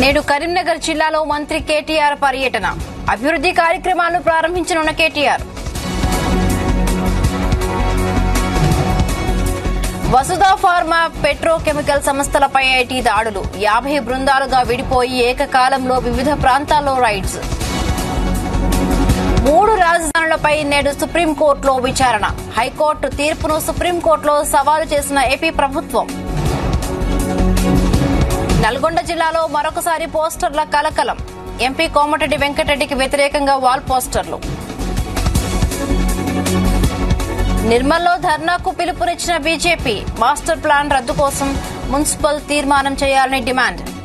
నేడు కరీంనగర్ జిల్లాలో మంత్రి కేటీఆర్ పర్యటన అభివృద్ధి కార్యక్రమాలను ప్రారంభించనున్న కేటీఆర్ వసుధా ఫార్మా పెట్రోకెమికల్ సంస్థలపై ఐటీ దాడులు యాభై బృందాలుగా విడిపోయి ఏకకాలంలో వివిధ ప్రాంతాల్లో రైడ్స్ మూడు రాజధానులపై నేడు సుప్రీంకోర్టులో విచారణ హైకోర్టు తీర్పును సుప్రీంకోర్టులో సవాలు చేసిన ఏపీ ప్రభుత్వం నల్గొండ జిల్లాలో మరొకసారి పోస్టర్ల కలకలం ఎంపీ కోమటిరెడ్డి వెంకటరెడ్డికి వ్యతిరేకంగా వాల్ పోస్టర్లు నిర్మల్లో ధర్నాకు పిలుపునిచ్చిన బీజేపీ మాస్టర్ ప్లాన్ రద్దు కోసం మున్సిపల్ తీర్మానం చేయాలని డిమాండ్